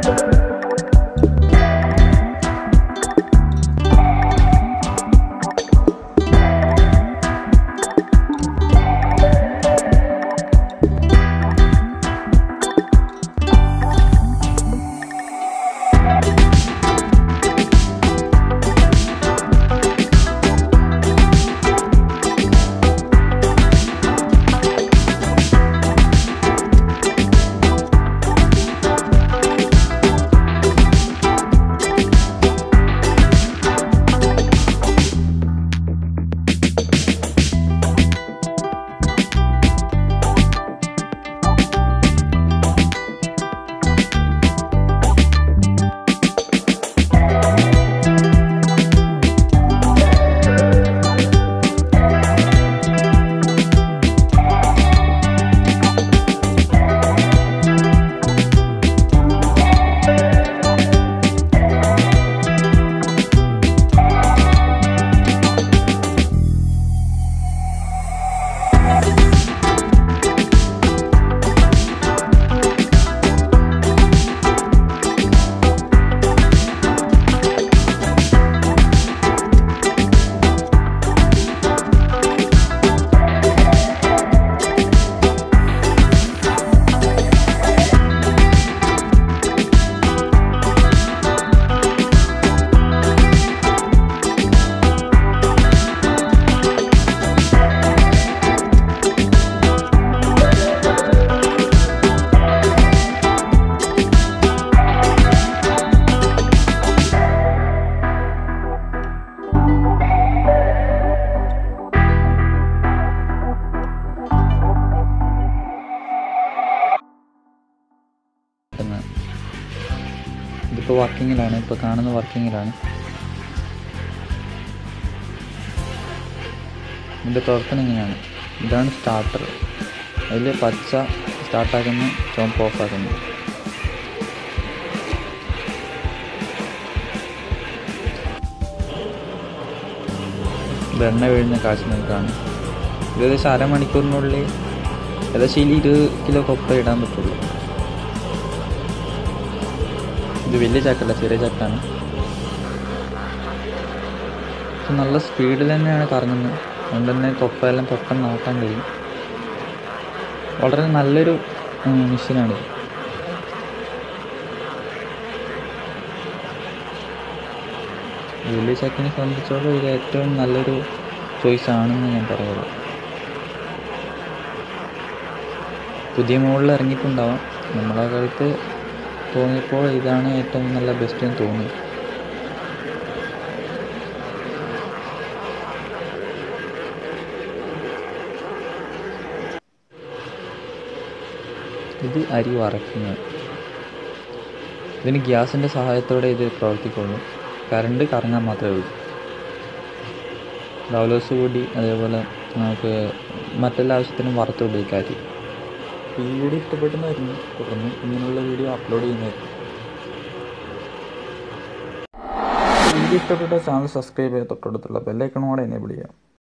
ഇതിപ്പോൾ വർക്കിങ്ങിലാണ് ഇപ്പോൾ കാണുന്ന വർക്കിങ്ങിലാണ് ഇതിൻ്റെ പ്രവർത്തനം ഇങ്ങനെയാണ് ഇതാണ് സ്റ്റാർട്ടർ അതിൽ പച്ച സ്റ്റാർട്ടാക്കുന്നു ചുവപ്പ് ഓഫാക്കുന്നു ഇത് എണ്ണ വീഴുന്ന കാഴ്ച നിൽക്കുകയാണ് ഏകദേശം അരമണിക്കൂറിനുള്ളിൽ ഏകദേശം ഇതിൽ ഇരുപത് കിലോ കൊപ്പ ഇടാൻ പറ്റുള്ളൂ ഇത് വലിയ ചക്കല്ല ചെറിയ ചക്കാണ് പക്ഷെ നല്ല സ്പീഡിൽ തന്നെയാണ് കറങ്ങുന്നത് അതുകൊണ്ട് തന്നെ കൊപ്പയെല്ലാം പെട്ടെന്ന് നോക്കാൻ കഴിയും വളരെ നല്ലൊരു മെഷീനാണിത് വലിയ ചക്കിനെ സംബന്ധിച്ചോളം ഇത് ഏറ്റവും നല്ലൊരു ചോയ്സ് ആണെന്ന് ഞാൻ പറയുള്ളൂ പുതിയ മോഡൽ ഇറങ്ങിയിട്ടുണ്ടാവാം നമ്മളെ കാലത്ത് തോന്നിയപ്പോൾ ഇതാണ് ഏറ്റവും നല്ല ബെസ്റ്റ് എന്ന് തോന്നി ഇത് അരി വറക്കുന്നത് ഇതിന് ഗ്യാസിൻ്റെ സഹായത്തോടെ ഇത് പ്രവർത്തിക്കുള്ളൂ കറണ്ട് കറങ്ങാൻ മാത്രമേ ഉള്ളൂ ഡൗലോസ് കൂടി അതേപോലെ നമുക്ക് മറ്റെല്ലാ ആവശ്യത്തിനും വറുത്ത് ഉപയോഗിക്കാം അരി ഈ വീഡിയോ ഇഷ്ടപ്പെട്ടെന്നായിരുന്നു തുടർന്ന് ഇങ്ങനെയുള്ള വീഡിയോ അപ്ലോഡ് ചെയ്യുന്നതായിരിക്കും വീഡിയോ ഇഷ്ടപ്പെട്ട ചാനൽ സബ്സ്ക്രൈബ് ചെയ്യാൻ തൊട്ടടുത്തുള്ള ബെല്ലൈക്കണോടെ എനേബിൾ ചെയ്യാം